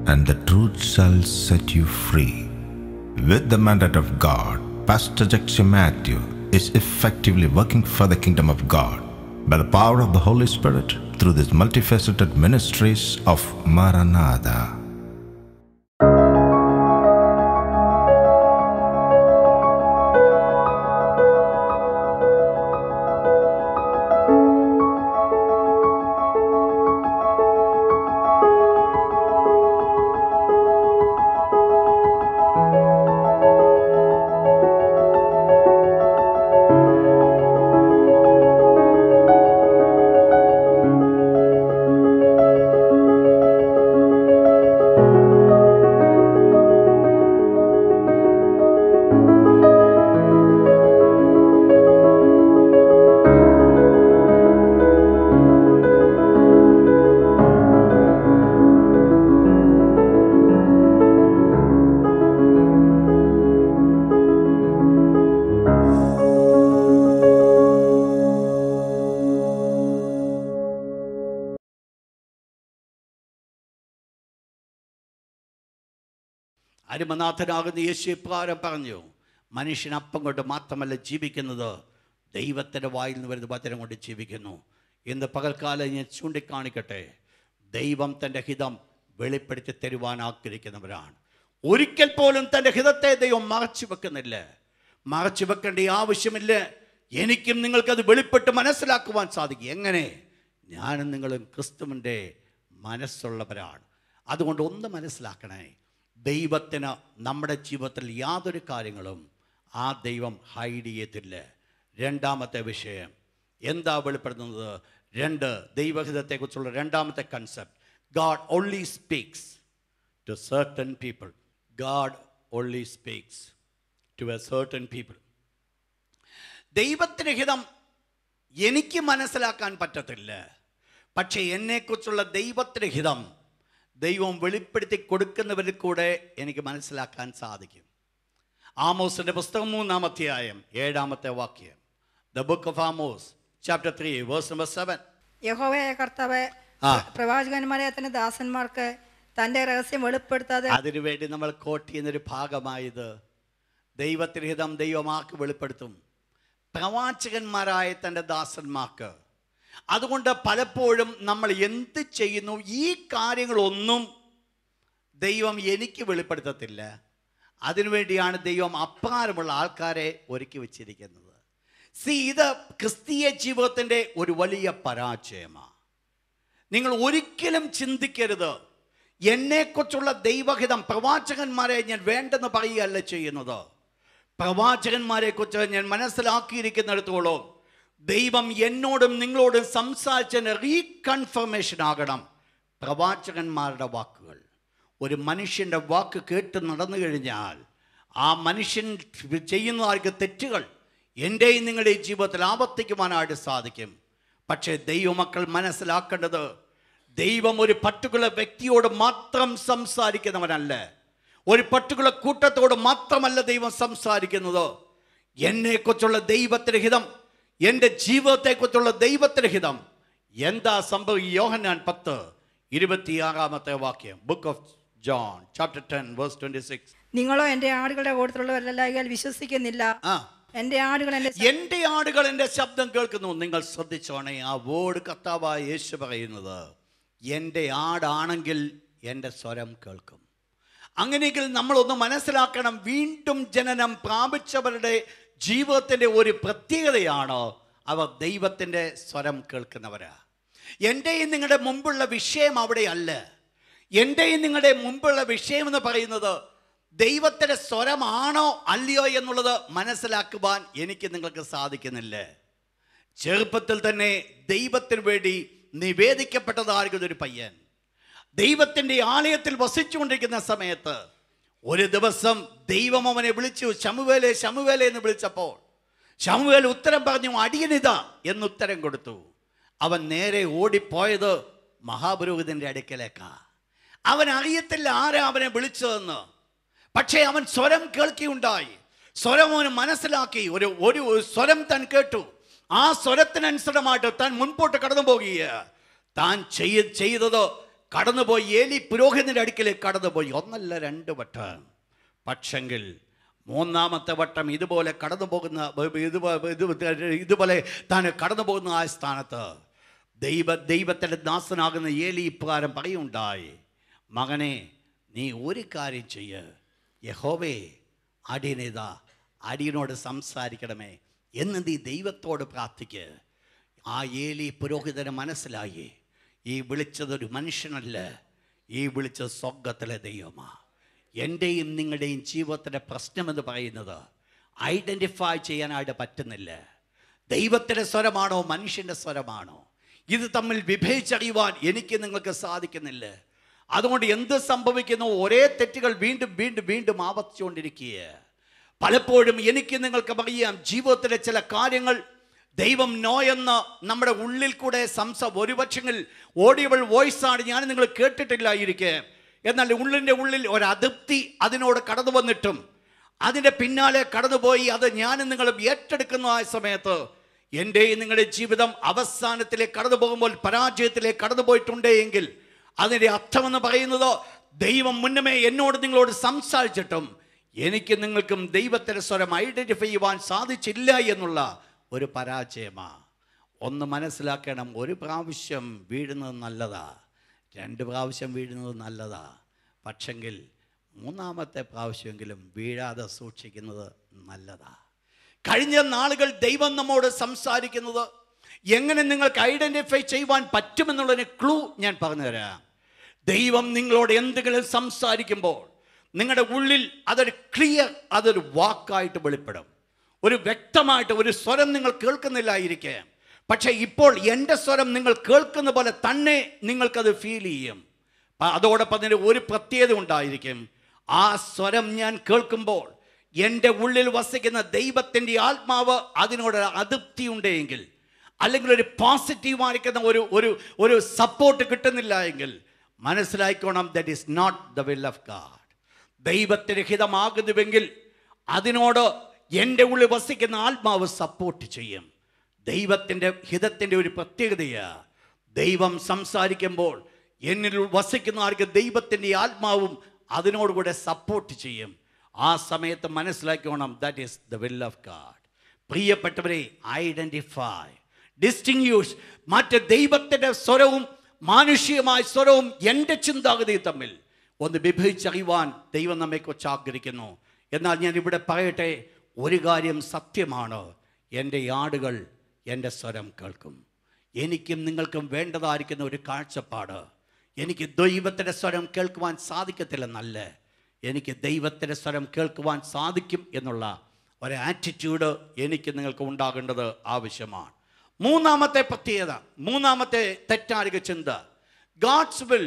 and the truth shall set you free. With the mandate of God, Pastor Jackson Matthew is effectively working for the kingdom of God by the power of the Holy Spirit through these multifaceted ministries of Maranatha. അരുമനാഥനാകുന്ന യേശു ഇപ്രകാരം പറഞ്ഞു മനുഷ്യൻ അപ്പം കൊണ്ട് മാത്രമല്ല ജീവിക്കുന്നത് ദൈവത്തിൻ്റെ വായിൽ നിന്ന് വരുന്ന വചനം കൊണ്ട് ജീവിക്കുന്നു ഇന്ന് പകൽക്കാലം ഞാൻ ചൂണ്ടിക്കാണിക്കട്ടെ ദൈവം തൻ്റെ ഹിതം വെളിപ്പെടുത്തി തരുവാൻ ആഗ്രഹിക്കുന്നവരാണ് ഒരിക്കൽ പോലും തൻ്റെ ഹിതത്തെ ദൈവം മറച്ചു വെക്കുന്നില്ല മറച്ചു വെക്കേണ്ട ആവശ്യമില്ല എനിക്കും നിങ്ങൾക്കത് വെളിപ്പെട്ട് മനസ്സിലാക്കുവാൻ സാധിക്കും എങ്ങനെ ഞാനും നിങ്ങളും ക്രിസ്തുവിൻ്റെ മനസ്സുള്ളവരാണ് അതുകൊണ്ട് ഒന്ന് മനസ്സിലാക്കണേ ദൈവത്തിന് നമ്മുടെ ജീവിതത്തിൽ യാതൊരു കാര്യങ്ങളും ആ ദൈവം ഹൈഡ് ചെയ്യത്തില്ല രണ്ടാമത്തെ വിഷയം എന്താ വെളിപ്പെടുത്തുന്നത് രണ്ട് ദൈവഹിതത്തെക്കുറിച്ചുള്ള രണ്ടാമത്തെ concept God only speaks to certain people God only speaks to a certain people ദൈവത്തിന് ഹിതം എനിക്ക് മനസ്സിലാക്കാൻ പറ്റത്തില്ല പക്ഷേ എന്നെക്കുറിച്ചുള്ള ദൈവത്തിന് ഹിതം ദൈവം വെളിപ്പെടുത്തി കൊടുക്കുന്നവരിൽ കൂടെ എനിക്ക് മനസ്സിലാക്കാൻ സാധിക്കും ആമോസിന്റെ പുസ്തകം മൂന്നാം അധ്യായം ഏഴാമത്തെ വാക്യം the book of Amos chapter three verse number seven യഹോവയായ കർത്താവ് ആ. പ്രവാചകന്മാരെ തന്റെ ദാസന്മാർക്ക് തന്റെ രഹസ്യം വെളിപ്പെടുത്താതെ അതിനുവേണ്ടി നമ്മൾ കോട്ട് ചെയ്യുന്നൊരു ഭാഗമായത് ദൈവത്തിന് ഹിതം ദൈവമാക്ക് വെളിപ്പെടുത്തും പ്രവാചകന്മാരായ തൻ്റെ ദാസന്മാർക്ക് അതുകൊണ്ട് പലപ്പോഴും നമ്മൾ എന്ത് ചെയ്യുന്നു ഈ കാര്യങ്ങളൊന്നും ദൈവം എനിക്ക് വെളിപ്പെടുത്തത്തില്ല അതിനുവേണ്ടിയാണ് ദൈവം അപ്രകാരമുള്ള ആൾക്കാരെ ഒരുക്കി വച്ചിരിക്കുന്നത് സി ഇത് ക്രിസ്തീയ ജീവിതത്തിൻ്റെ ഒരു വലിയ പരാജയമാണ് നിങ്ങൾ ഒരിക്കലും ചിന്തിക്കരുത് എന്നെക്കുറിച്ചുള്ള ദൈവഹിതം പ്രവാചകന്മാരെ ഞാൻ വേണ്ടെന്ന് പറയുകയല്ല ചെയ്യുന്നത് പ്രവാചകന്മാരെ കുറിച്ച് ഞാൻ മനസ്സിലാക്കിയിരിക്കുന്നിടത്തോളം ദൈവം എന്നോടും നിങ്ങളോടും സംസാരിച്ചതിന് റീകൺഫർമേഷൻ ആകണം പ്രവാചകന്മാരുടെ വാക്കുകൾ ഒരു മനുഷ്യൻ്റെ വാക്ക് കേട്ട് നടന്നു കഴിഞ്ഞാൽ ആ മനുഷ്യൻ ചെയ്യുന്നതാർക്ക് തെറ്റുകൾ എൻ്റെയും നിങ്ങളുടെയും ജീവിതത്തിൽ ആവർത്തിക്കുവാനായിട്ട് സാധിക്കും പക്ഷേ ദൈവമക്കൾ മനസ്സിലാക്കേണ്ടത് ദൈവം ഒരു പർട്ടിക്കുലർ വ്യക്തിയോട് മാത്രം സംസാരിക്കുന്നവനല്ല ഒരു പർട്ടിക്കുലർ കൂട്ടത്തോട് മാത്രമല്ല ദൈവം സംസാരിക്കുന്നത് എന്നെക്കുറിച്ചുള്ള ദൈവത്തിൻ്റെ ഹിതം എൻ്റെ ജീവിതത്തെക്കുറിച്ചുള്ള ദൈവത്തിൻ്റെ ഹിതം എന്താ സംഭവം ഈ യോഹന്നാൻ പത്ത് ഇരുപത്തിയാറാമത്തെ വാക്യം book of John chapter ten verse twenty six നിങ്ങളോ എന്റെ ആടുകളുടെ കൂട്ടത്തിലുള്ളവരല്ലായാൽ വിശ്വസിക്കുന്നില്ല ആ എന്റെ ആടുകൾ എന്റെ എൻ്റെ ആടുകൾ എൻ്റെ ശബ്ദം കേൾക്കുന്നു നിങ്ങൾ ശ്രദ്ധിച്ചോണേ ആ വേർഡ് കർത്താവായ യേശു പറയുന്നത് എൻ്റെ ആടാണെങ്കിൽ എൻ്റെ സ്വരം കേൾക്കും അങ്ങനെയെങ്കിൽ നമ്മളൊന്ന് മനസ്സിലാക്കണം വീണ്ടും ജനനം പ്രാപിച്ചവരുടെ ജീവിതത്തിൻ്റെ ഒരു പ്രത്യേകതയാണ് അവർ ദൈവത്തിൻ്റെ സ്വരം കേൾക്കുന്നവരാ എൻ്റെയും നിങ്ങളുടെ മുമ്പുള്ള വിഷയം അവിടെയല്ല എൻ്റെയും നിങ്ങളുടെ മുമ്പുള്ള വിഷയം എന്ന് പറയുന്നത് ദൈവത്തിൻ്റെ സ്വരമാണോ അല്ലയോ എന്നുള്ളത് മനസ്സിലാക്കുവാൻ എനിക്ക് നിങ്ങൾക്ക് സാധിക്കുന്നില്ല ചെറുപ്പത്തിൽ തന്നെ ദൈവത്തിന് വേണ്ടി നിവേദിക്കപ്പെട്ടതായിരിക്കുന്ന ഒരു പയ്യൻ ദൈവത്തിൻ്റെ ആലയത്തിൽ വസിച്ചുകൊണ്ടിരിക്കുന്ന സമയത്ത് ഒരു ദിവസം ദൈവം അവനെ വിളിച്ചു ശമുവേലെ ശമുവേലെ എന്ന് വിളിച്ചപ്പോൾ ശമുവേൽ ഉത്തരം പറഞ്ഞു അടിയനിത എന്ന് ഉത്തരം കൊടുത്തു അവൻ നേരെ ഓടിപ്പോയത് മഹാപുരോഹിതന്റെ അടുക്കലേക്കാ അവൻ അറിയത്തില്ല ആരാ അവനെ വിളിച്ചതെന്ന് പക്ഷേ അവൻ സ്വരം കേൾക്കുകയുണ്ടായി സ്വരം അവന് മനസ്സിലാക്കി ഒരു ഒരു സ്വരം താൻ കേട്ടു ആ സ്വരത്തിനനുസൃതമായിട്ട് താൻ മുൻപോട്ട് കടന്നു പോകുക താൻ ചെയ്യ ചെയ്തത് കടന്നുപോയി ഏലി പുരോഹിതന്റെ അടുക്കിലേക്ക് കടന്നുപോയി ഒന്നല്ല രണ്ട് വട്ടം പക്ഷെങ്കിൽ മൂന്നാമത്തെ വട്ടം ഇതുപോലെ കടന്നു പോകുന്ന ഇതുപോ- ഇത് ഇതുപോലെ താൻ കടന്നു പോകുന്ന ആ സ്ഥാനത്ത് ദൈവ ദൈവത്തിൻ്റെ ദാസനാകുന്ന ഏലി ഇപ്രകാരം പറയുണ്ടായി മകനെ നീ ഒരു കാര്യം ചെയ്യ് യഹോവേ അടിയനേതാ അടിയനോട് സംസാരിക്കണമേ എന്ന് നീ ദൈവത്തോട് പ്രാർത്ഥിക്ക് ആ ഏലി പുരോഹിതന് മനസ്സിലായി ഈ വിളിച്ചതൊരു മനുഷ്യനല്ല ഈ വിളിച്ചത് സ്വർഗത്തിലെ ദൈവമാ എൻ്റെയും നിങ്ങളുടെയും ജീവിതത്തിൻ്റെ പ്രശ്നമെന്ന് പറയുന്നത് ഐഡൻറ്റിഫൈ ചെയ്യാനായിട്ട് പറ്റുന്നില്ല ദൈവത്തിൻ്റെ സ്വരമാണോ മനുഷ്യൻ്റെ സ്വരമാണോ ഇത് തമ്മിൽ വിഭജിച്ചറിയുവാൻ എനിക്ക് നിങ്ങൾക്ക് സാധിക്കുന്നില്ല അതുകൊണ്ട് എന്ത് സംഭവിക്കുന്നു ഒരേ തെറ്റുകൾ വീണ്ടും വീണ്ടും വീണ്ടും ആവർത്തിച്ചുകൊണ്ടിരിക്കുക പലപ്പോഴും എനിക്ക് നിങ്ങൾക്ക് അറിയാം ജീവിതത്തിലെ ചില കാര്യങ്ങൾ ദൈവം നോ എന്ന് നമ്മുടെ ഉള്ളിൽ കൂടെ സംസ ഒരു പക്ഷെങ്കിൽ ഓഡിയബിൾ വോയിസ് ആണ് ഞാൻ നിങ്ങൾ കേട്ടിട്ടില്ലായിരിക്കെ എന്നാൽ ഉള്ളിൻ്റെ ഉള്ളിൽ ഒരു അതൃപ്തി അതിനോട് കടന്നു വന്നിട്ടും അതിൻ്റെ പിന്നാലെ കടന്നുപോയി അത് ഞാനും നിങ്ങളും ഏറ്റെടുക്കുന്ന ആ സമയത്ത് എൻ്റെയും നിങ്ങളുടെ ജീവിതം അവസാനത്തിലേക്ക് കടന്നു പോകുമ്പോൾ പരാജയത്തിലേക്ക് കടന്നു പോയിട്ടുണ്ടേ എങ്കിൽ അതിൻ്റെ അർത്ഥമെന്ന് പറയുന്നത് ദൈവം മുന്നമേ എന്നോട് നിങ്ങളോട് സംസാരിച്ചിട്ടും എനിക്ക് നിങ്ങൾക്കും ദൈവത്തിൻ്റെ സ്വരം ഐഡൻറ്റിഫൈ ചെയ്യുവാൻ സാധിച്ചില്ല എന്നുള്ള ഒരു പരാജയമാ ഒന്ന് മനസ്സിലാക്കണം ഒരു പ്രാവശ്യം വീഴുന്നത് നല്ലതാ രണ്ട് പ്രാവശ്യം വീഴുന്നത് നല്ലതാ പക്ഷെങ്കിൽ മൂന്നാമത്തെ പ്രാവശ്യമെങ്കിലും വീഴാതെ സൂക്ഷിക്കുന്നത് നല്ലതാ കഴിഞ്ഞ നാളുകൾ ദൈവം നമ്മോട് സംസാരിക്കുന്നത് എങ്ങനെ നിങ്ങൾക്ക് ഐഡൻറ്റിഫൈ ചെയ്യുവാൻ പറ്റുമെന്നുള്ളതിന് ക്ലൂ ഞാൻ പറഞ്ഞുതരാം ദൈവം നിങ്ങളോട് എന്തെങ്കിലും സംസാരിക്കുമ്പോൾ നിങ്ങളുടെ ഉള്ളിൽ അതൊരു ക്ലിയർ അതൊരു വാക്കായിട്ട് വെളിപ്പെടും ഒരു വ്യക്തമായിട്ട് ഒരു സ്വരം നിങ്ങൾ കേൾക്കുന്നില്ലായിരിക്കെ പക്ഷേ ഇപ്പോൾ എൻ്റെ സ്വരം നിങ്ങൾ കേൾക്കുന്ന പോലെ തന്നെ നിങ്ങൾക്കത് ഫീൽ ചെയ്യും പ- അതോടൊപ്പം അതിന് ഒരു പ്രത്യേകത ഉണ്ടായിരിക്കും ആ സ്വരം ഞാൻ കേൾക്കുമ്പോൾ എൻ്റെ ഉള്ളിൽ വസിക്കുന്ന ദൈവത്തിൻ്റെ ആത്മാവ് അതിനോട് അതൃപ്തി ഉണ്ടെങ്കിൽ അല്ലെങ്കിൽ ഒരു പോസിറ്റീവ് ആയിരിക്കുന്ന ഒരു ഒരു ഒരു സപ്പോർട്ട് കിട്ടുന്നില്ല എങ്കിൽ മനസ്സിലായിക്കോണം that is not the will of God ദൈവത്തിന് ഹിതമാകുന്നുവെങ്കിൽ അതിനോട് എൻ്റെ ഉള്ളിൽ വസിക്കുന്ന ആത്മാവ് സപ്പോർട്ട് ചെയ്യും ദൈവത്തിൻ്റെ ഹിതത്തിൻ്റെ ഒരു പ്രത്യേകതയാ ദൈവം സംസാരിക്കുമ്പോൾ എന്നിൽ വസിക്കുന്ന ആർക്ക് ദൈവത്തിൻ്റെ ആത്മാവും അതിനോടുകൂടെ സപ്പോർട്ട് ചെയ്യും ആ സമയത്ത് മനസ്സിലാക്കിക്കോണം that is the will of God പ്രിയപ്പെട്ടവരെ ഐഡൻറ്റിഫൈ ഡിസ്റ്റിങ്യൂഷ് മറ്റ് ദൈവത്തിൻ്റെ സ്വരവും മാനുഷികമായ സ്വരവും എൻ്റെ ചിന്താഗതിയും തമ്മിൽ ഒന്ന് വിഭജിച്ചറിയുവാൻ ദൈവം നമ്മെക്കുറിച്ച് ആഗ്രഹിക്കുന്നു എന്നാൽ ഞാൻ ഇവിടെ പറയട്ടെ ഒരു കാര്യം സത്യമാണ് എൻ്റെ ആടുകൾ എൻ്റെ സ്വരം കേൾക്കും എനിക്കും നിങ്ങൾക്കും വേണ്ടതായിരിക്കുന്ന ഒരു കാഴ്ചപ്പാട് എനിക്ക് ദൈവത്തിൻ്റെ സ്വരം കേൾക്കുവാൻ സാധിക്കത്തില്ലെന്നല്ല എനിക്ക് ദൈവത്തിൻ്റെ സ്വരം കേൾക്കുവാൻ സാധിക്കും എന്നുള്ള ഒരു ആറ്റിറ്റ്യൂഡ് എനിക്ക് നിങ്ങൾക്ക് ഉണ്ടാകേണ്ടത് ആവശ്യമാണ് മൂന്നാമത്തെ പ്രത്യേകത മൂന്നാമത്തെ തെറ്റാരിക ചിന്ത God's will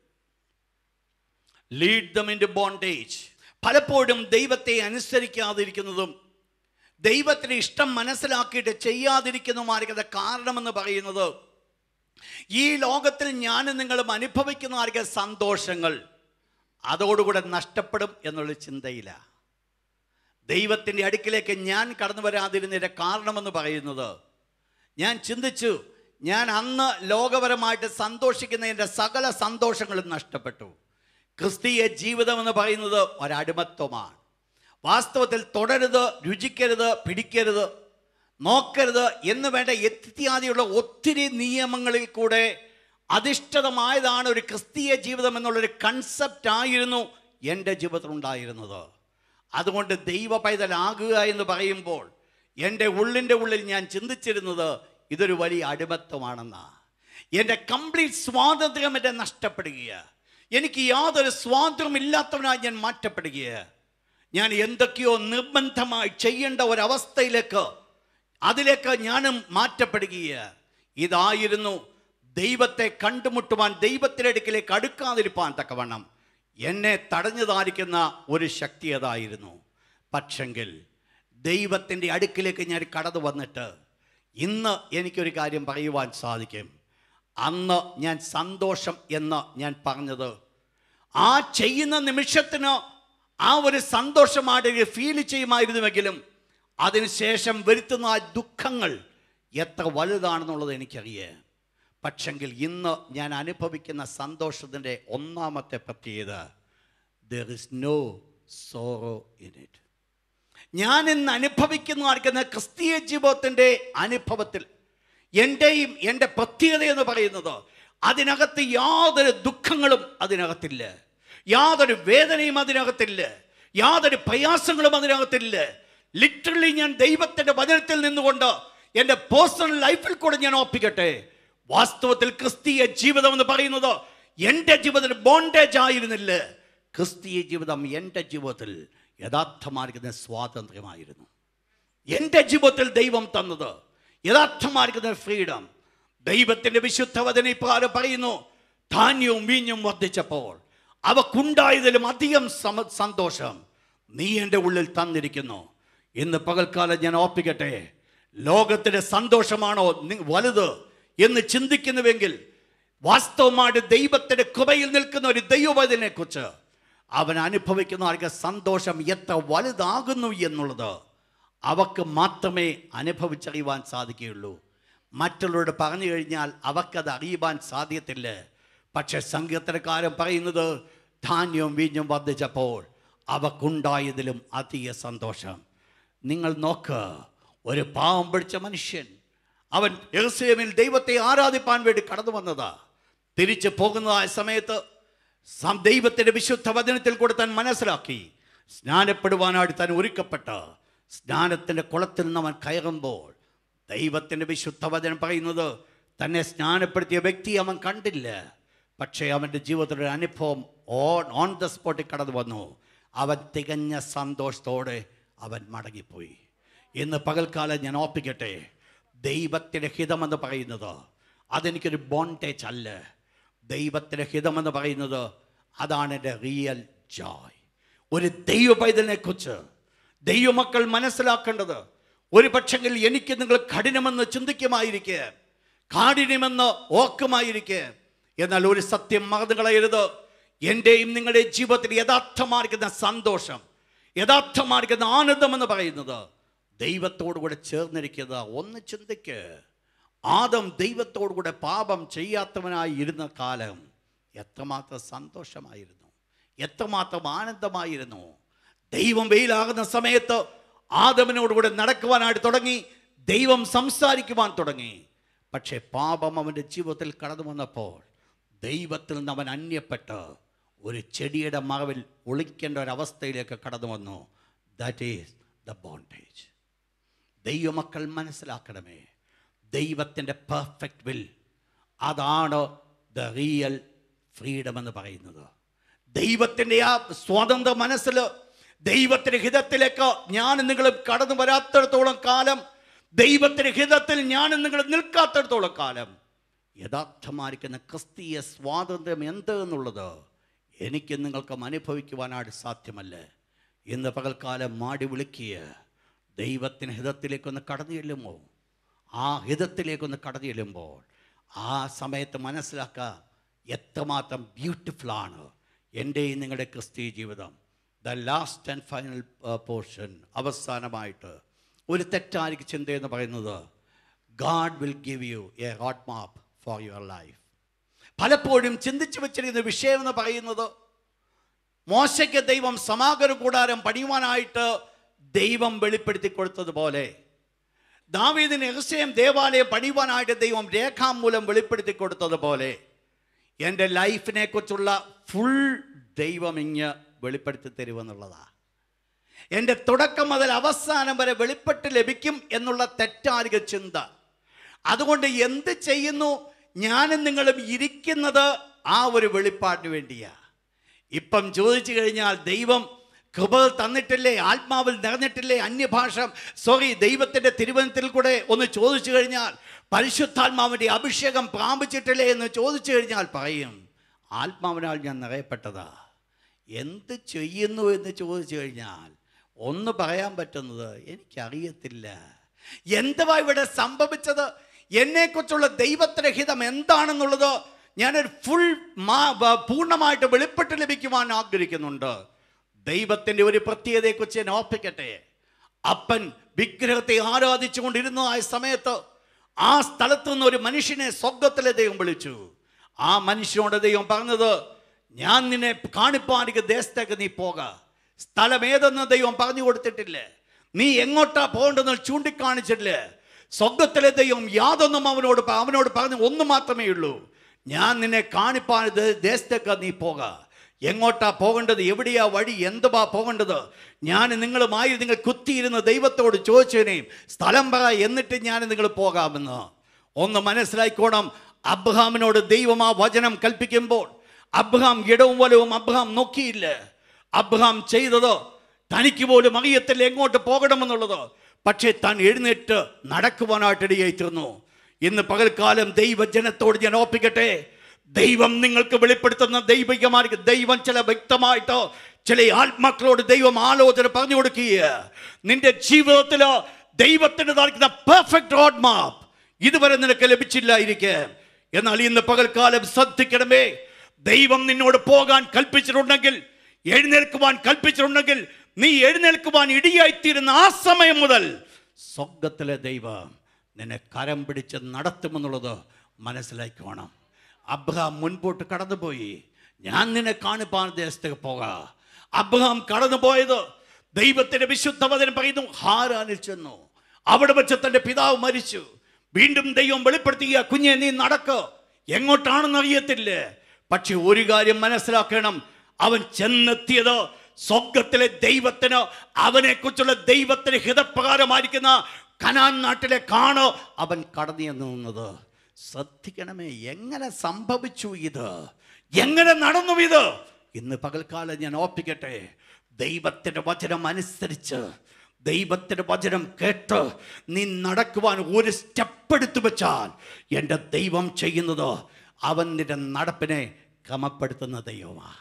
lead them in bondage പലപ്പോഴും ദൈവത്തെ അനുസരിക്കാതിരിക്കുന്നതും ദൈവത്തിന് ഇഷ്ടം മനസ്സിലാക്കിയിട്ട് ചെയ്യാതിരിക്കുന്നതുമായിരിക്കുന്ന കാരണമെന്ന് പറയുന്നത് ഈ ലോകത്തിൽ ഞാനും നിങ്ങളും അനുഭവിക്കുന്നതായിരിക്കും സന്തോഷങ്ങൾ അതോടുകൂടെ നഷ്ടപ്പെടും എന്നുള്ള ചിന്തയില്ല ദൈവത്തിൻ്റെ അടുക്കിലേക്ക് ഞാൻ കടന്നു വരാതിരുന്നതിൻ്റെ കാരണമെന്ന് പറയുന്നത് ഞാൻ ചിന്തിച്ചു ഞാൻ അന്ന് ലോകപരമായിട്ട് സന്തോഷിക്കുന്നതിൻ്റെ സകല സന്തോഷങ്ങളും നഷ്ടപ്പെട്ടു ക്രിസ്തീയ ജീവിതം എന്ന് പറയുന്നത് ഒരടിമത്വമാണ് വാസ്തവത്തിൽ തുടരുത് രുചിക്കരുത് പിടിക്കരുത് നോക്കരുത് എന്ന് വേണ്ട ഇത്യാദിയുള്ള ഒത്തിരി നിയമങ്ങളിൽ കൂടെ അധിഷ്ഠിതമായതാണ് ഒരു ക്രിസ്തീയ ജീവിതം എന്നുള്ളൊരു കൺസെപ്റ്റ് ആയിരുന്നു എൻ്റെ ജീവിതത്തിൽ ഉണ്ടായിരുന്നത് അതുകൊണ്ട് ദൈവ പൈതലാകുക എന്ന് പറയുമ്പോൾ എൻ്റെ ഉള്ളിൻ്റെ ഉള്ളിൽ ഞാൻ ചിന്തിച്ചിരുന്നത് ഇതൊരു വലിയ അടിമത്വമാണെന്നാ എൻ്റെ കംപ്ലീറ്റ് സ്വാതന്ത്ര്യം എൻ്റെ നഷ്ടപ്പെടുകയാണ് എനിക്ക് യാതൊരു സ്വാതന്ത്ര്യമില്ലാത്തവനായി ഞാൻ മാറ്റപ്പെടുകയാണ് ഞാൻ എന്തൊക്കെയോ നിർബന്ധമായി ചെയ്യേണ്ട ഒരവസ്ഥയിലേക്ക് അതിലേക്ക് ഞാനും മാറ്റപ്പെടുകയാണ് ഇതായിരുന്നു ദൈവത്തെ കണ്ടുമുട്ടുവാൻ ദൈവത്തിൻ്റെ അടുക്കിലേക്ക് അടുക്കാതിരിപ്പാൻ തക്കവണ്ണം എന്നെ തടഞ്ഞതായിരിക്കുന്ന ഒരു ശക്തി അതായിരുന്നു പക്ഷെങ്കിൽ ദൈവത്തിൻ്റെ അടുക്കിലേക്ക് ഞാൻ കടന്നു വന്നിട്ട് ഇന്ന് എനിക്കൊരു കാര്യം പറയുവാൻ സാധിക്കും അന്ന് ഞാൻ സന്തോഷം എന്ന് ഞാൻ പറഞ്ഞത് ആ ചെയ്യുന്ന നിമിഷത്തിന് ആ ഒരു സന്തോഷമായിട്ട് ഫീൽ ചെയ്യുമായിരുന്നുവെങ്കിലും അതിനുശേഷം വരുത്തുന്ന ആ ദുഃഖങ്ങൾ എത്ര വലുതാണെന്നുള്ളത് എനിക്കറിയാം പക്ഷെങ്കിൽ ഇന്ന് ഞാൻ അനുഭവിക്കുന്ന സന്തോഷത്തിൻ്റെ ഒന്നാമത്തെ പ്രത്യേകത there is no sorrow in it ഞാൻ ഇന്ന് അനുഭവിക്കുന്ന ക്രിസ്തീയ ജീവിതത്തിൻ്റെ അനുഭവത്തിൽ എൻ്റെയും എൻ്റെ പ്രത്യേകത എന്ന് പറയുന്നത് അതിനകത്ത് യാതൊരു ദുഃഖങ്ങളും അതിനകത്തില്ല യാതൊരു വേദനയും അതിനകത്തില്ല യാതൊരു പ്രയാസങ്ങളും അതിനകത്തില്ല ലിറ്ററലി ഞാൻ ദൈവത്തിൻ്റെ വചനത്തിൽ നിന്നുകൊണ്ട് എൻ്റെ പേഴ്സണൽ ലൈഫിൽ കൂടെ ഞാൻ ഓർപ്പിക്കട്ടെ വാസ്തവത്തിൽ ക്രിസ്തീയ ജീവിതം എന്ന് പറയുന്നത് എൻ്റെ ജീവിതത്തിൽ ബോണ്ടേജ് ആയിരുന്നില്ല ക്രിസ്തീയ ജീവിതം എൻ്റെ ജീവിതത്തിൽ യഥാർത്ഥമായിരിക്കുന്ന സ്വാതന്ത്ര്യമായിരുന്നു എൻ്റെ ജീവിതത്തിൽ ദൈവം തന്നത് യഥാർത്ഥമായിരിക്കുന്ന ഫ്രീഡം ദൈവത്തിൻ്റെ വിശുദ്ധ വചന ഇപ്രകാരം പറയുന്നു ധാന്യവും വീഞ്ഞും വർദ്ധിച്ചപ്പോൾ അവക്കുണ്ടായതിലും അധികം സമ സന്തോഷം നീ എൻ്റെ ഉള്ളിൽ തന്നിരിക്കുന്നു ഇന്ന് പകൽക്കാലം ഞാൻ ഓർപ്പിക്കട്ടെ ലോകത്തിൻ്റെ സന്തോഷമാണോ നി- വലുത് എന്ന് ചിന്തിക്കുന്നുവെങ്കിൽ വാസ്തവമായിട്ട് ദൈവത്തിൻ്റെ കൃപയിൽ നിൽക്കുന്ന ഒരു ദൈവവചനെ കുറിച്ച് അവൻ അനുഭവിക്കുന്ന ആൾക്ക് സന്തോഷം എത്ര വലുതാകുന്നു എന്നുള്ളത് അവക്ക് മാത്രമേ അനുഭവിച്ചറിയുവാൻ സാധിക്കുകയുള്ളൂ മറ്റുള്ളവരോട് പറഞ്ഞു കഴിഞ്ഞാൽ അവക്കത് അറിയുവാൻ സാധ്യത്തില്ല പക്ഷെ സംഗീതക്കാരൻ പറയുന്നത് ധാന്യവും വീഞ്ഞും വർദ്ധിച്ചപ്പോൾ അവക്കുണ്ടായതിലും അധിക സന്തോഷം നിങ്ങൾ നോക്ക് ഒരു പാവം പിടിച്ച മനുഷ്യൻ അവൻ യെറുസലേമിൽ ദൈവത്തെ ആരാധിപ്പാൻ വേണ്ടി കടന്നു വന്നതാ തിരിച്ചു പോകുന്നതായ സമയത്ത് സം- ദൈവത്തിന്റെ വിശുദ്ധ വചനത്തിൽ കൂടെ താൻ മനസ്സിലാക്കി സ്നാനപ്പെടുവാനായിട്ട് താൻ ഒരുക്കപ്പെട്ട സ്നാനത്തിൻ്റെ കുളത്തിൽ നിന്ന് അവൻ കയറുമ്പോൾ ദൈവത്തിൻ്റെ വിശുദ്ധ വചനം പറയുന്നത് തന്നെ സ്നാനപ്പെടുത്തിയ വ്യക്തി അവൻ കണ്ടില്ല പക്ഷേ അവൻ്റെ ജീവിതത്തിലൊരു അനുഭവം ഓൺ ഓൺ ദ സ്പോട്ടിൽ കടന്നു വന്നു അവൻ തികഞ്ഞ സന്തോഷത്തോടെ അവൻ മടങ്ങിപ്പോയി ഇന്ന് പകൽക്കാലം ഞാൻ ഓർപ്പിക്കട്ടെ ദൈവത്തിൻ്റെ ഹിതമെന്ന് പറയുന്നത് അതെനിക്കൊരു ബോണ്ടേജ് അല്ല ദൈവത്തിൻ്റെ ഹിതമെന്ന് പറയുന്നത് അതാണ് എൻ്റെ റിയൽ ജോയ് ഒരു ദൈവ പൈതലിനെക്കുറിച്ച് ദൈവമക്കൾ മനസ്സിലാക്കേണ്ടത് ഒരു പക്ഷെങ്കിൽ എനിക്ക് നിങ്ങൾ കഠിനമെന്ന് ചിന്തിക്കുമായിരിക്കെ കാഠിന്യമെന്ന് ഓക്കുമായിരിക്കെ എന്നാൽ ഒരു സത്യം മറന്നു കളയരുത് എൻ്റെയും നിങ്ങളുടെയും ജീവിതത്തിൽ യഥാർത്ഥമായിരിക്കുന്ന സന്തോഷം യഥാർത്ഥമായിരിക്കുന്ന ആനന്ദമെന്ന് പറയുന്നത് ദൈവത്തോടു കൂടെ ചേർന്നിരിക്കുക ഒന്ന് ചിന്തിക്ക് ആദം ദൈവത്തോടു കൂടെ പാപം ചെയ്യാത്തവനായി ഇരുന്ന കാലം എത്രമാത്രം സന്തോഷമായിരുന്നു എത്രമാത്രം ആനന്ദമായിരുന്നു ദൈവം വെയിലാകുന്ന സമയത്ത് ആദമിനോടുകൂടെ നടക്കുവാനായിട്ട് തുടങ്ങി ദൈവം സംസാരിക്കുവാൻ തുടങ്ങി പക്ഷേ പാപം അവൻ്റെ ജീവിതത്തിൽ കടന്നു വന്നപ്പോൾ ദൈവത്തിൽ നിന്ന് അവൻ അന്യപ്പെട്ട് ഒരു ചെടിയുടെ മറവിൽ ഒളിക്കേണ്ട ഒരവസ്ഥയിലേക്ക് കടന്നു വന്നു ദാറ്റ് ഈസ് ദ ബോണ്ടേജ് ദൈവമക്കൾ മനസ്സിലാക്കണമേ ദൈവത്തിൻ്റെ പെർഫെക്റ്റ് വിൽ അതാണ് ദ റിയൽ ഫ്രീഡം എന്ന് പറയുന്നത് ദൈവത്തിൻ്റെ ആ സ്വതന്ത്ര മനസ്സിൽ ദൈവത്തിൻ്റെ ഹിതത്തിലേക്ക് ഞാൻ നിങ്ങൾ കടന്നു വരാത്തിടത്തോളം കാലം ദൈവത്തിൻ്റെ ഹിതത്തിൽ ഞാൻ നിങ്ങൾ നിൽക്കാത്തിടത്തോളം കാലം യഥാർത്ഥമായിരിക്കുന്ന ക്രിസ്തീയ സ്വാതന്ത്ര്യം എന്ത് എന്നുള്ളത് എനിക്ക് നിങ്ങൾക്കും അനുഭവിക്കുവാനായിട്ട് സാധ്യമല്ല ഇന്ന് പകൽക്കാലം മാടി വിളിക്കുക ദൈവത്തിന് ഹിതത്തിലേക്കൊന്ന് കടന്നു ചെല്ലുമോ ആ ഹിതത്തിലേക്കൊന്ന് കടന്നു ചെല്ലുമ്പോൾ ആ സമയത്ത് മനസ്സിലാക്കുക എത്രമാത്രം ബ്യൂട്ടിഫുള്ളാണ് എൻ്റെയും നിങ്ങളുടെ ക്രിസ്തീയ ജീവിതം the last and final portion അവസാനമായിട്ട് ഒരു തെറ്റായിരിക്കും ചിന്തയെന്ന് പറയുന്നത് God will give you a road map for your life പലപ്പോഴും ചിന്തിച്ചു വെച്ചിരിക്കുന്ന വിഷയം എന്ന് പറയുന്നത് മോശയ്ക്ക് ദൈവം സമാഗമ കൂടാരം പണിയുവാനായിട്ട് ദൈവം വെളിപ്പെടുത്തി കൊടുത്തതുപോലെ ദാവീദിന് രഹസ്യം ദേവാലയം പണിയുവാനായിട്ട് ദൈവം രേഖാമൂലം വെളിപ്പെടുത്തി കൊടുത്തതുപോലെ എൻ്റെ ലൈഫിനെ കുറിച്ചുള്ള ഫുൾ ദൈവം ഇങ്ങ് വെളിപ്പെടുത്തി തരുമെന്നുള്ളതാണ് എൻ്റെ തുടക്കം മുതൽ അവസാനം വരെ വെളിപ്പെട്ട് ലഭിക്കും എന്നുള്ള തെറ്റാരിക ചിന്ത അതുകൊണ്ട് എന്ത് ചെയ്യുന്നു ഞാനും നിങ്ങളും ഇരിക്കുന്നത് ആ ഒരു വെളിപ്പാടിന് വേണ്ടിയാ ഇപ്പം ചോദിച്ചു കഴിഞ്ഞാൽ ദൈവം കൃപ തന്നിട്ടില്ലേ ആത്മാവിൽ നിറഞ്ഞിട്ടില്ലേ അന്യഭാഷ സോറി ദൈവത്തിൻ്റെ തിരുവനന്തത്തിൽ കൂടെ ഒന്ന് ചോദിച്ചു കഴിഞ്ഞാൽ പരിശുദ്ധാത്മാവിൻ്റെ അഭിഷേകം പ്രാപിച്ചിട്ടില്ലേ എന്ന് ചോദിച്ചു കഴിഞ്ഞാൽ പറയും ആത്മാവിനാൽ ഞാൻ നിറയപ്പെട്ടതാ എന്ത് ചെയ്യുന്നു എന്ന് ചോദിച്ചു കഴിഞ്ഞാൽ ഒന്ന് പറയാൻ പറ്റുന്നത് എനിക്കറിയത്തില്ല എന്തുവാ ഇവിടെ സംഭവിച്ചത് എന്നെക്കുറിച്ചുള്ള ദൈവത്തിൻ്റെ ഹിതം എന്താണെന്നുള്ളത് ഞാനൊരു ഫുൾ മാ ബ- പൂർണ്ണമായിട്ട് വെളിപ്പെട്ട് ലഭിക്കുവാൻ ആഗ്രഹിക്കുന്നുണ്ട് ദൈവത്തിൻ്റെ ഒരു പ്രത്യേകതയെക്കുറിച്ച് ഞാൻ ഓർപ്പിക്കട്ടെ അപ്പൻ വിഗ്രഹത്തെ ആരാധിച്ചുകൊണ്ടിരുന്ന ആ സമയത്ത് ആ സ്ഥലത്ത് നിന്ന് ഒരു മനുഷ്യനെ സ്വർഗത്തിലെ ദൈവം വിളിച്ചു ആ മനുഷ്യനോട് ദൈവം പറഞ്ഞത് ഞാൻ നിന്നെ കാണിപ്പാനിക്ക് ദേശത്തേക്ക് നീ പോക സ്ഥലം ഏതെന്ന് ദൈവം പറഞ്ഞു കൊടുത്തിട്ടില്ല നീ എങ്ങോട്ടാ പോകേണ്ടെന്ന് ചൂണ്ടിക്കാണിച്ചിട്ടില്ല സ്വർഗത്തിലെ ദൈവം യാതൊന്നും അവനോട് പ- അവനോട് പറഞ്ഞു ഒന്ന് മാത്രമേ ഉള്ളൂ ഞാൻ നിന്നെ കാണിപ്പാൻ ദേ- ദേശത്തേക്ക് നീ പോക എങ്ങോട്ടാ പോകേണ്ടത് എവിടെയാ വഴി എന്തുവാ പോകേണ്ടത് ഞാൻ നിങ്ങളുമായി നിങ്ങൾ കുത്തിയിരുന്ന് ദൈവത്തോട് ചോദിച്ചതിനെയും സ്ഥലം പറ എന്നിട്ട് ഞാൻ നിങ്ങൾ പോകാമെന്ന് ഒന്ന് മനസ്സിലായിക്കോണം അബ്രഹാമിനോട് ദൈവം ആ വചനം കൽപ്പിക്കുമ്പോൾ അബ്രഹാം ഇടവും വലവും അബ്രഹാം നോക്കിയില്ല അബ്രഹാം ചെയ്തത് തനിക്ക് പോലും അറിയത്തില്ല എങ്ങോട്ട് പോകണമെന്നുള്ളത് പക്ഷേ താൻ എഴുന്നേറ്റ് നടക്കുവാനായിട്ട് ഇടയായിത്തീർന്നു ഇന്ന് പകൽക്കാലം ദൈവജനത്തോട് ഞാൻ ഓർപ്പിക്കട്ടെ ദൈവം നിങ്ങൾക്ക് വെളിപ്പെടുത്തുന്ന ദൈവികമാർക്ക് ദൈവം ചില വ്യക്തമായിട്ട് ചില ആത്മാക്കളോട് ദൈവം ആലോചന പറഞ്ഞു കൊടുക്കുക നിന്റെ ജീവിതത്തിൽ ദൈവത്തിന് നൽകുന്ന പെർഫെക്റ്റ് റോഡ് മാപ്പ് ഇതുവരെ നിനക്ക് ലഭിച്ചില്ലായിരിക്കെ എന്നാൽ ഇന്ന് പകൽക്കാലം ശ്രദ്ധിക്കണമേ ദൈവം നിന്നോട് പോകാൻ കൽപ്പിച്ചിട്ടുണ്ടെങ്കിൽ എഴുന്നേൽക്കുവാൻ കൽപ്പിച്ചിട്ടുണ്ടെങ്കിൽ നീ എഴുന്നേൽക്കുവാൻ ഇടിയായിത്തീരുന്ന ആ സമയം മുതൽ സ്വർഗത്തിലെ ദൈവം നിന്നെ കരം പിടിച്ച് നടത്തുമെന്നുള്ളത് മനസ്സിലാക്കണം അബ്രഹാം മുൻപോട്ട് കടന്നുപോയി ഞാൻ നിന്നെ കാണിപ്പാൻ ദേശത്തേക്ക് പോകാം അബ്രഹാം കടന്നുപോയത് ദൈവത്തിന്റെ വിശുദ്ധ വചനം പറയുന്നു ഹാരാനിൽ ചെന്നു അവിടെ വെച്ച് തന്റെ പിതാവ് മരിച്ചു വീണ്ടും ദൈവം വെളിപ്പെടുത്തിയ കുഞ്ഞെ നീ നടക്ക് എങ്ങോട്ടാണെന്ന് അറിയത്തില്ല പക്ഷെ ഒരു കാര്യം മനസ്സിലാക്കണം അവൻ ചെന്നെത്തിയത് സ്വർഗത്തിലെ ദൈവത്തിന് അവനെ കുറിച്ചുള്ള ദൈവത്തിന് ഹിതപ്രകാരമായിരിക്കുന്ന കനാൻ നാട്ടിലെ കാണ് അവൻ കടന്നു നിന്നത് ശ്രദ്ധിക്കണമേ എങ്ങനെ സംഭവിച്ചു ഇത് എങ്ങനെ നടന്നു ഇത് ഇന്ന് പകൽക്കാലം ഞാൻ ഓർപ്പിക്കട്ടെ ദൈവത്തിന്റെ വചനം അനുസരിച്ച് ദൈവത്തിന്റെ വചനം കേട്ട് നീ നടക്കുവാൻ ഒരു സ്റ്റെപ്പ് എടുത്തു വെച്ചാൽ എൻ്റെ ദൈവം ചെയ്യുന്നത് അവൻ നിന്റെ നടപ്പിനെ ക്രമപ്പെടുത്തുന്ന ദൈവമാണ്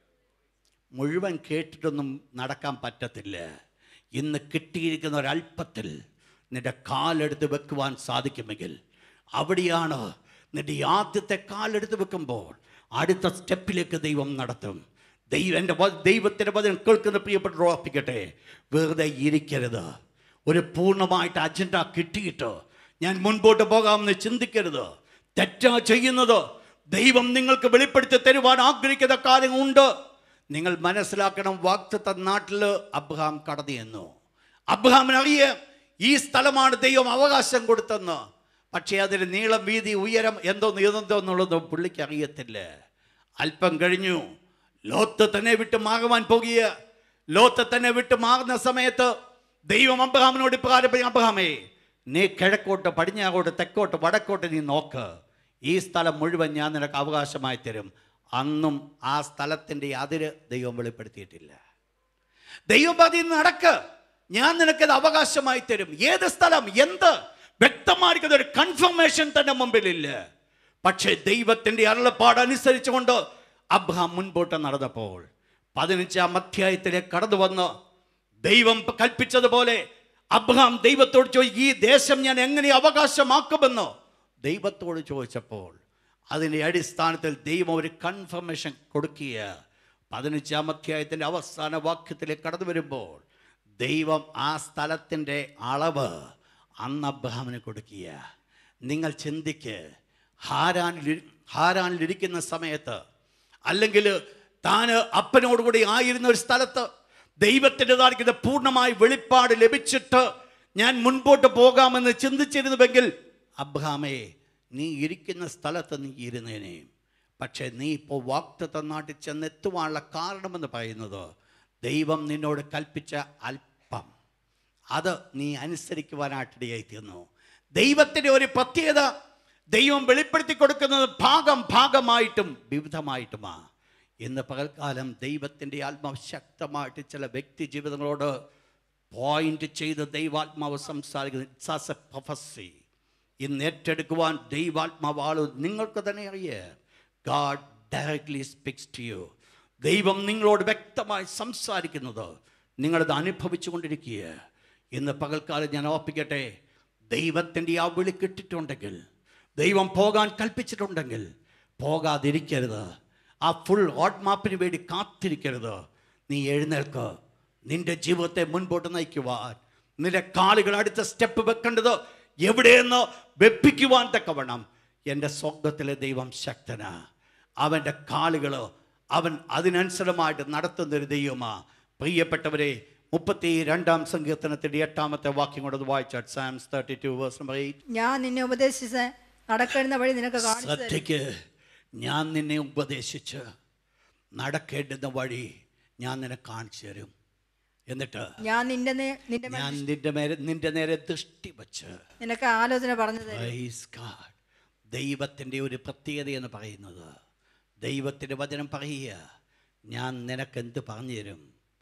മുഴുവൻ കേട്ടിട്ടൊന്നും നടക്കാൻ പറ്റത്തില്ല ഇന്ന് കിട്ടിയിരിക്കുന്ന ഒരല്പത്തിൽ നിന്റെ കാലെടുത്ത് വെക്കുവാൻ സാധിക്കുമെങ്കിൽ അവിടെയാണ് നിന്റെ ആദ്യത്തെ കാലെടുത്ത് വെക്കുമ്പോൾ അടുത്ത സ്റ്റെപ്പിലേക്ക് ദൈവം നടത്തും ദൈവം എൻ്റെ വ- ദൈവത്തിൻ്റെ വചനം കേൾക്കുന്ന പ്രിയപ്പെട്ട ഉറപ്പിക്കട്ടെ വെറുതെ ഇരിക്കരുത് ഒരു പൂർണ്ണമായിട്ട് അജണ്ട കിട്ടിയിട്ട് ഞാൻ മുൻപോട്ട് പോകാമെന്ന് ചിന്തിക്കരുത് തെറ്റാ ചെയ്യുന്നത് ദൈവം നിങ്ങൾക്ക് വെളിപ്പെടുത്തി തരുവാൻ ആഗ്രഹിക്കുന്ന കാര്യങ്ങളുണ്ട് നിങ്ങൾ മനസ്സിലാക്കണം വാക്തത്വ നാട്ടിൽ അബ്രഹാം കടന്നു ചെന്നു അബ്രഹാമിന് അറിയാം ഈ സ്ഥലമാണ് ദൈവം അവകാശം കൊടുത്തെന്ന് പക്ഷേ അതിന് നീളം വീതി ഉയരം എന്തോ നീന്തോ എന്നുള്ളതും പുള്ളിക്ക് അറിയത്തില്ല അല്പം കഴിഞ്ഞു ലോത്ത് തന്നെ വിട്ട് മാറുവാൻ പോകുക ലോത്ത് തന്നെ വിട്ട് മാറുന്ന സമയത്ത് ദൈവം അബ്രഹാമിനോട് ഇപ്രകാരം പറയും, അബ്രഹാമേ നീ കിഴക്കോട്ട് പടിഞ്ഞാറോട്ട് തെക്കോട്ട് വടക്കോട്ട് നീ നോക്ക് ഈ സ്ഥലം മുഴുവൻ ഞാൻ നിനക്ക് അവകാശമായി തരും അന്നും ആ സ്ഥലത്തിൻ്റെ അതിര് ദൈവം വെളിപ്പെടുത്തിയിട്ടില്ല ദൈവം പറഞ്ഞ് നടക്ക് ഞാൻ നിനക്കത് അവകാശമായി തരും ഏത് സ്ഥലം എന്ത് വ്യക്തമായിരിക്കുന്ന ഒരു കൺഫർമേഷൻ തന്നെ മുമ്പിലില്ല പക്ഷേ ദൈവത്തിൻ്റെ അരുളപ്പാട് അനുസരിച്ചുകൊണ്ട് അബ്രഹാം മുൻപോട്ട് നടന്നപ്പോൾ പതിനഞ്ചാം അധ്യായത്തിലേക്ക് കടന്നു വന്ന് ദൈവം കൽപ്പിച്ചതുപോലെ അബ്രഹാം ദൈവത്തോട് ചോദിച്ചു ഈ ദേശം ഞാൻ എങ്ങനെ അവകാശമാക്കുമെന്ന് ദൈവത്തോട് ചോദിച്ചപ്പോൾ അതിൻ്റെ അടിസ്ഥാനത്തിൽ ദൈവം ഒരു കൺഫർമേഷൻ കൊടുക്കുക പതിനഞ്ചാം അധ്യായത്തിൻ്റെ അവസാന വാക്യത്തിലേക്ക് കടന്നു വരുമ്പോൾ ദൈവം ആ സ്ഥലത്തിൻ്റെ അളവ് അന്ന് അബ്രഹാമിന് കൊടുക്കുക നിങ്ങൾ ചിന്തിക്ക് ഹാരാനിൽ ഹാരാനിലിരിക്കുന്ന സമയത്ത് അല്ലെങ്കിൽ താൻ അപ്പനോടുകൂടി ആയിരുന്ന ഒരു സ്ഥലത്ത് ദൈവത്തിൻ്റെതായിരിക്കുന്ന പൂർണ്ണമായി വെളിപ്പാട് ലഭിച്ചിട്ട് ഞാൻ മുൻപോട്ട് പോകാമെന്ന് ചിന്തിച്ചിരുന്നുവെങ്കിൽ അബ്രഹാമേ നീ ഇരിക്കുന്ന സ്ഥലത്ത് നീ ഇരുന്നേനെ പക്ഷേ നീ ഇപ്പോൾ വാക്തത്വ നാട്ടിൽ ചെന്നെത്തുവാനുള്ള കാരണമെന്ന് പറയുന്നത് ദൈവം നിന്നോട് കൽപ്പിച്ച അല്പം അത് നീ അനുസരിക്കുവാനായിട്ടിടയായി തീർന്നു ദൈവത്തിൻ്റെ ഒരു പ്രത്യേകത ദൈവം വെളിപ്പെടുത്തി കൊടുക്കുന്നത് ഭാഗം ഭാഗമായിട്ടും വിവിധമായിട്ടുമാണ് ഇന്ന് പകൽക്കാലം ദൈവത്തിൻ്റെ ആത്മാവ് ശക്തമായിട്ട് ചില വ്യക്തി ജീവിതങ്ങളോട് പോയിന്റ് ചെയ്ത് ദൈവാത്മാവ് സംസാരിക്കുന്നത് ഇറ്റ്സ് ആസ് എ പ്രൊഫസി ഇന്ന് ഏറ്റെടുക്കുവാൻ ദൈവാത്മാവ് ആള് നിങ്ങൾക്ക് തന്നെ അറിയാം God directly speaks to you ദൈവം നിങ്ങളോട് വ്യക്തമായി സംസാരിക്കുന്നത് നിങ്ങളത് അനുഭവിച്ചു കൊണ്ടിരിക്കുക ഇന്ന് പകൽക്കാലം ഞാൻ ഓർപ്പിക്കട്ടെ ദൈവത്തിൻ്റെ ആ വിളി കിട്ടിയിട്ടുണ്ടെങ്കിൽ ദൈവം പോകാൻ കൽപ്പിച്ചിട്ടുണ്ടെങ്കിൽ പോകാതിരിക്കരുത് ആ ഫുൾ റോഡ് മാപ്പിന് വേണ്ടി കാത്തിരിക്കരുത് നീ എഴുന്നേൽക്ക് നിന്റെ ജീവിതത്തെ മുൻപോട്ട് നയിക്കുവാൻ നിന്റെ കാലുകൾ അടുത്ത സ്റ്റെപ്പ് വെക്കേണ്ടത് എവിടെയെന്ന് വെപ്പിക്കുവാൻ തക്കവണ്ണം എൻ്റെ സ്വർഗത്തിലെ ദൈവം ശക്തനാ അവൻ്റെ കാലുകൾ അവൻ അതിനനുസരമായിട്ട് നടത്തുന്നൊരു ദൈവമാ പ്രിയപ്പെട്ടവരെ മുപ്പത്തി രണ്ടാം സങ്കീർത്തനത്തിൻ്റെ എട്ടാമത്തെ വാക്യം കൊണ്ട് വായിച്ചാൽ Psalms thirty two verse number eight ഞാൻ നിന്നെ ഉപദേശിച്ച് നടക്കേണ്ട വഴി നിനക്ക് കാണിച്ചു തരും. ശ്രദ്ധയ്ക്ക് ഞാൻ നിന്നെ ഉപദേശിച്ച് നടക്കേണ്ടുന്ന വഴി ഞാൻ നിന്നെ കാണിച്ചു തരും എന്നിട്ട് ഞാൻ നിന്റെ നേ- നിന്റെ മേൽ ഞാൻ നിന്റെ മേലെ നിന്റെ നേരെ ദൃഷ്ടി വച്ച് നിനക്ക് ആലോചന പറഞ്ഞു തരും Praise God. ദൈവത്തിൻ്റെ ഒരു പ്രത്യേകത എന്ന് പറയുന്നത് ദൈവത്തിൻ്റെ വചനം പറയുക ഞാൻ നിനക്ക് എന്ത് പറഞ്ഞു തരും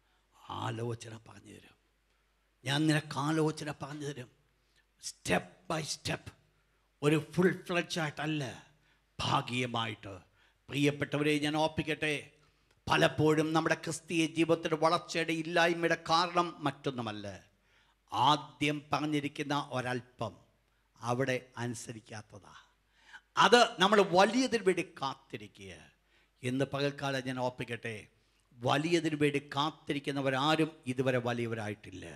ആലോചന പറഞ്ഞു തരും ഞാൻ നിനക്ക് ആലോചന പറഞ്ഞു തരും സ്റ്റെപ്പ് ബൈ സ്റ്റെപ്പ് ഒരു ഫുൾ ഫ്ലഡ്ജ് ആയിട്ടല്ല ഭാഗികമായിട്ട് പ്രിയപ്പെട്ടവരെ ഞാൻ ഓർപ്പിക്കട്ടെ പലപ്പോഴും നമ്മുടെ ക്രിസ്തീയ ജീവിതത്തിൻ്റെ വളർച്ചയുടെ ഇല്ലായ്മയുടെ കാരണം മറ്റൊന്നുമല്ല ആദ്യം പറഞ്ഞിരിക്കുന്ന ഒരല്പം അവിടെ അനുസരിക്കാത്തതാ അത് നമ്മൾ വലിയതിന് വേണ്ടി കാത്തിരിക്കുക എന്ന് പകൽക്കാലം ഞാൻ ഓർപ്പിക്കട്ടെ വലിയതിന് വേണ്ടി കാത്തിരിക്കുന്നവരാരും ഇതുവരെ വലിയവരായിട്ടില്ല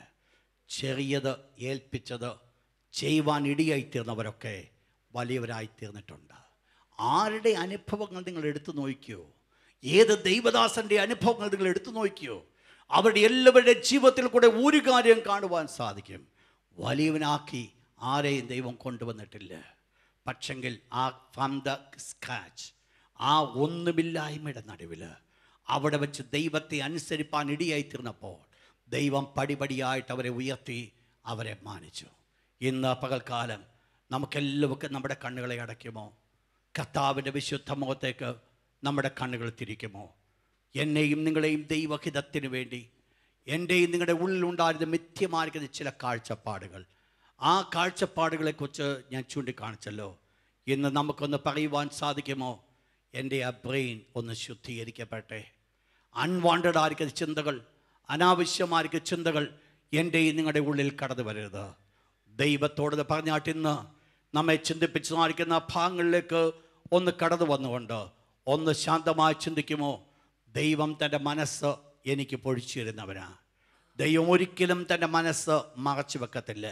ചെറിയത് ഏൽപ്പിച്ചത് ചെയ്യുവാൻ ഇടിയായി തീർന്നവരൊക്കെ വലിയവരായി തീർന്നിട്ടുണ്ട് ആരുടെ അനുഭവങ്ങൾ നിങ്ങൾ എടുത്തു നോക്കിയോ ഏത് ദൈവദാസന്റെ അനുഭവങ്ങൾ നിങ്ങൾ എടുത്തു നോക്കിയോ അവരുടെ എല്ലാവരുടെ ജീവിതത്തിൽ കൂടെ ഒരു കാര്യം കാണുവാൻ സാധിക്കും വലിയവനാക്കി ആരെയും ദൈവം കൊണ്ടുവന്നിട്ടില്ല പക്ഷെങ്കിൽ ആ ഫ്രം ദ സ്ക്രാച്ച് ആ ഒന്നുമില്ലായ്മയുടെ നടുവിൽ അവിടെ വെച്ച് ദൈവത്തെ അനുസരിപ്പാൻ ഇടിയായി തീർന്നപ്പോൾ ദൈവം പടിപടിയായിട്ട് അവരെ ഉയർത്തി അവരെ മാനിച്ചു ഇന്ന് പകൽക്കാലം നമുക്കെല്ലാവർക്കും നമ്മുടെ കണ്ണുകളെ അടയ്ക്കുമോ കർത്താവിൻ്റെ വിശുദ്ധ മുഖത്തേക്ക് നമ്മുടെ കണ്ണുകൾ തിരിക്കുമോ എന്നെയും നിങ്ങളെയും ദൈവഹിതത്തിന് വേണ്ടി എൻ്റെയും നിങ്ങളുടെ ഉള്ളിലുണ്ടായിരുന്ന മിഥ്യമായിരിക്കുന്ന ചില കാഴ്ചപ്പാടുകൾ ആ കാഴ്ചപ്പാടുകളെക്കുറിച്ച് ഞാൻ ചൂണ്ടിക്കാണിച്ചല്ലോ ഇന്ന് നമുക്കൊന്ന് പറയുവാൻ സാധിക്കുമോ എൻ്റെ ആ ബ്രെയിൻ ഒന്ന് ശുദ്ധീകരിക്കപ്പെട്ടെ അൺവാണ്ടഡ് ആയിരിക്കുന്ന ചിന്തകൾ അനാവശ്യമായിരിക്കുന്ന ചിന്തകൾ എൻ്റെയും നിങ്ങളുടെ ഉള്ളിൽ കടന്നു വരരുത് ദൈവത്തോട് പറഞ്ഞാട്ട് ഇന്ന് നമ്മെ ചിന്തിപ്പിച്ചു കാണിക്കുന്ന ഭാഗങ്ങളിലേക്ക് ഒന്ന് കടന്നു വന്നുകൊണ്ട് ഒന്ന് ശാന്തമായി ചിന്തിക്കുമോ ദൈവം തൻ്റെ മനസ്സ് എനിക്ക് പൊഴിച്ചു തരുന്നവനാ ദൈവം ഒരിക്കലും തൻ്റെ മനസ്സ് മറച്ചു വെക്കത്തില്ല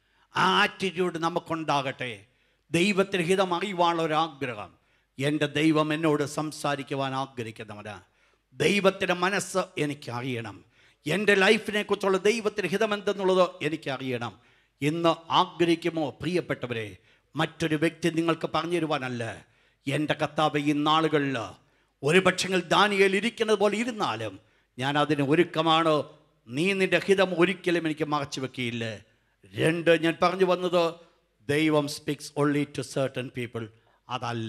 ആ ആറ്റിറ്റ്യൂഡ് നമുക്കുണ്ടാകട്ടെ ദൈവത്തിന് ഹിതം അറിയുവാനുള്ള ഒരാഗ്രഹം എൻ്റെ ദൈവം എന്നോട് സംസാരിക്കുവാൻ ആഗ്രഹിക്കുന്നവനാ ദൈവത്തിൻ്റെ മനസ്സ് എനിക്ക് അറിയണം എൻ്റെ ലൈഫിനെ കുറിച്ചുള്ള ദൈവത്തിൻ്റെ ഹിതം എന്തെന്നുള്ളത് എനിക്ക് അറിയണം ഇന്ന് ആഗ്രഹിക്കുമോ പ്രിയപ്പെട്ടവരെ മറ്റൊരു വ്യക്തി നിങ്ങൾക്ക് പറഞ്ഞു തരുവാനല്ല എൻ്റെ കർത്താവ് ഈ നാളുകളിൽ ഒരു പക്ഷങ്ങൾ ദാനിയേൽ ഇരിക്കുന്നത് പോലെ ഇരുന്നാലും ഞാൻ അതിന് ഒരുക്കമാണ് നീ നിൻ്റെ ഹിതം ഒരിക്കലും എനിക്ക് മറച്ചു വെക്കുകയില്ല രണ്ട് ഞാൻ പറഞ്ഞു വന്നത് ദൈവം speaks only to certain people അതല്ല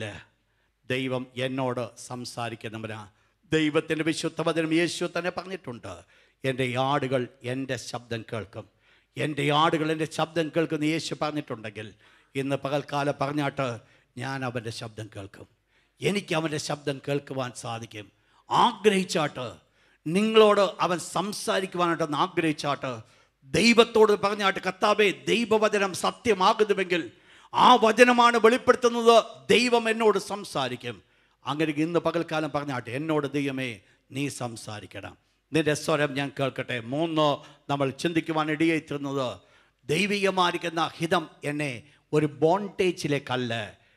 ദൈവം എന്നോട് സംസാരിക്കുന്നവനാ ദൈവത്തിൻ്റെ വിശുദ്ധവചനം യേശു തന്നെ പറഞ്ഞിട്ടുണ്ട് എൻ്റെ ആടുകൾ എൻ്റെ ശബ്ദം കേൾക്കും എൻ്റെ ആടുകൾ എൻ്റെ ശബ്ദം കേൾക്കുന്ന യേശു പറഞ്ഞിട്ടുണ്ടെങ്കിൽ ഇന്ന് പകൽക്കാലം പറഞ്ഞാട്ട് ഞാൻ അവൻ്റെ ശബ്ദം കേൾക്കും എനിക്ക് അവൻ്റെ ശബ്ദം കേൾക്കുവാൻ സാധിക്കും ആഗ്രഹിച്ചാട്ട് നിങ്ങളോട് അവൻ സംസാരിക്കുവാനായിട്ടൊന്ന് ആഗ്രഹിച്ചാട്ട് ദൈവത്തോട് പറഞ്ഞാട്ട് കത്താബേ ദൈവവചനം സത്യമാകുന്നുവെങ്കിൽ ആ വചനമാണ് വെളിപ്പെടുത്തുന്നത് ദൈവം എന്നോട് സംസാരിക്കും അങ്ങനെ ഇന്ന് പകൽക്കാലം പറഞ്ഞാട്ടെ എന്നോട് ദൈവമേ നീ സംസാരിക്കണം നിന്റെ സ്വരം ഞാൻ കേൾക്കട്ടെ മൂന്ന് നമ്മൾ ചിന്തിക്കുവാൻ ഇടയായിത്തീർന്നത് ദൈവികമായിരിക്കുന്ന ഹിതം എന്നെ ഒരു ബോണ്ടേജിലേക്കല്ല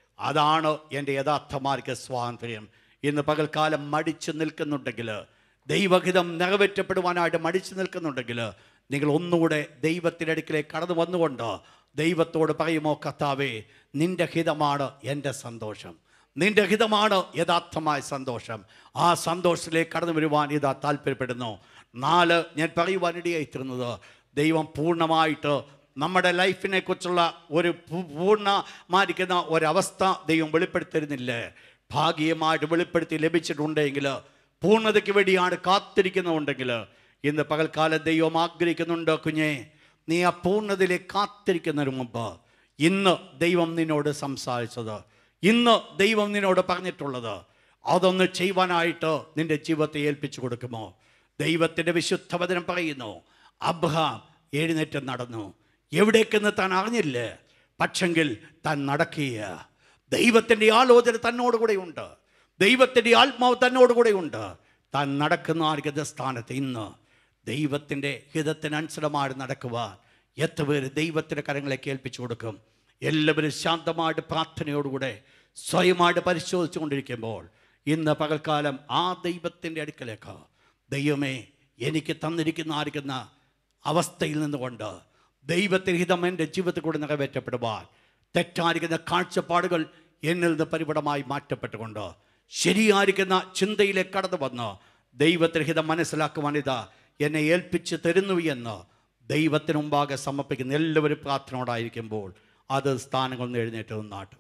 അതാണ് എൻ്റെ യഥാർത്ഥമാർഗ സ്വാതന്ത്ര്യം ഇന്ന് പകൽക്കാലം മടിച്ചു നിൽക്കുന്നുണ്ടെങ്കിൽ ദൈവഹിതം നിറവേറ്റപ്പെടുവാനായിട്ട് മടിച്ചു നിൽക്കുന്നുണ്ടെങ്കിൽ നിങ്ങൾ ഒന്നുകൂടെ ദൈവത്തിൻ്റെ അടുക്കിലേക്ക് കടന്നു വന്നുകൊണ്ട് ദൈവത്തോട് പറയുമോ കർത്താവേ നിന്റെ ഹിതമാണ് എൻ്റെ സന്തോഷം നിന്റെ ഹിതമാണ് യഥാർത്ഥമായ സന്തോഷം ആ സന്തോഷത്തിലേക്ക് കടന്നു വരുവാൻ ഇതാ താല്പര്യപ്പെടുന്നു നാല് ഞാൻ പറയുവാനിടയായിത്തീരുന്നത് ദൈവം പൂർണ്ണമായിട്ട് നമ്മുടെ ലൈഫിനെ കുറിച്ചുള്ള ഒരു പൂ- പൂർണ്ണമായിരിക്കുന്ന ഒരവസ്ഥ ദൈവം വെളിപ്പെടുത്തരുന്നില്ല ഭാഗികമായിട്ട് വെളിപ്പെടുത്തി ലഭിച്ചിട്ടുണ്ടെങ്കിൽ പൂർണ്ണതയ്ക്ക് വേണ്ടിയാണ് കാത്തിരിക്കുന്നുണ്ടെങ്കിൽ ഇന്ന് പകൽക്കാലം ദൈവം ആഗ്രഹിക്കുന്നുണ്ട് കുഞ്ഞെ നീ ആ പൂർണ്ണതയിലേക്ക് കാത്തിരിക്കുന്നതിന് മുമ്പ് ഇന്ന് ദൈവം നിന്നോട് സംസാരിച്ചത് ഇന്ന് ദൈവം നിന്നോട് പറഞ്ഞിട്ടുള്ളത് അതൊന്ന് ചെയ്യുവാനായിട്ട് നിന്റെ ജീവിതത്തെ ഏൽപ്പിച്ചു കൊടുക്കുമോ ദൈവത്തിൻ്റെ വിശുദ്ധവചനം പറയുന്നു അബ്രഹാം എഴുന്നേറ്റ് നടന്നു എവിടേക്കെന്ന് താൻ അറിഞ്ഞില്ല പക്ഷെങ്കിൽ താൻ നടക്കുക ദൈവത്തിൻ്റെ ആലോചന തന്നോടുകൂടെ ഉണ്ട് ദൈവത്തിൻ്റെ ആത്മാവ് തന്നോടുകൂടെ ഉണ്ട് താൻ നടക്കുന്ന ആർഗത സ്ഥാനത്ത് ഇന്ന് ദൈവത്തിൻ്റെ ഹിതത്തിനനുസൃതമായി നടക്കുവാൻ എത്ര പേര് ദൈവത്തിൻ്റെ കരങ്ങളെ കേൾപ്പിച്ചു കൊടുക്കും എല്ലാവരും ശാന്തമായിട്ട് പ്രാർത്ഥനയോടുകൂടെ സ്വയമായിട്ട് പരിശോധിച്ചു കൊണ്ടിരിക്കുമ്പോൾ ഇന്ന് പകൽക്കാലം ആ ദൈവത്തിൻ്റെ അടുക്കലേക്ക് ദൈവമേ എനിക്ക് തന്നിരിക്കുന്ന ആയിരിക്കുന്ന അവസ്ഥയിൽ നിന്നുകൊണ്ട് ദൈവത്തിന് ഹിതം എൻ്റെ ജീവിതത്തിൽ കൂടെ നിറവേറ്റപ്പെടുവാൻ തെറ്റായിരിക്കുന്ന കാഴ്ചപ്പാടുകൾ എന്നിൽ നിന്ന് പരിപടമായി മാറ്റപ്പെട്ടുകൊണ്ട് ശരിയായിരിക്കുന്ന ചിന്തയിലേക്ക് കടന്നു വന്ന് ദൈവത്തിന് ഹിതം മനസ്സിലാക്കുവാൻ ഇതാ എന്നെ ഏൽപ്പിച്ച് തരുന്നു എന്ന് ദൈവത്തിന് മുമ്പാകെ സമർപ്പിക്കുന്ന എല്ലാവരും പ്രാർത്ഥനയോടായിരിക്കുമ്പോൾ അത് സ്ഥാനങ്ങളിൽ നിന്ന് എഴുന്നേറ്റ് നിന്നാട്ടും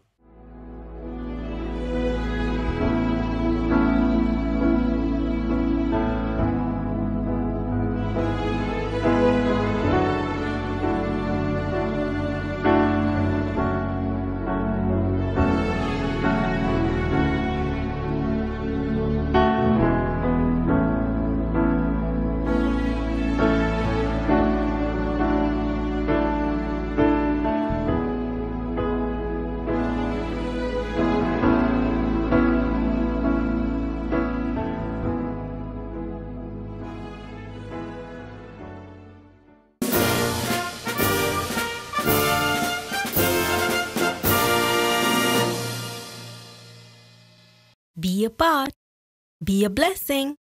Be a part. Be a blessing.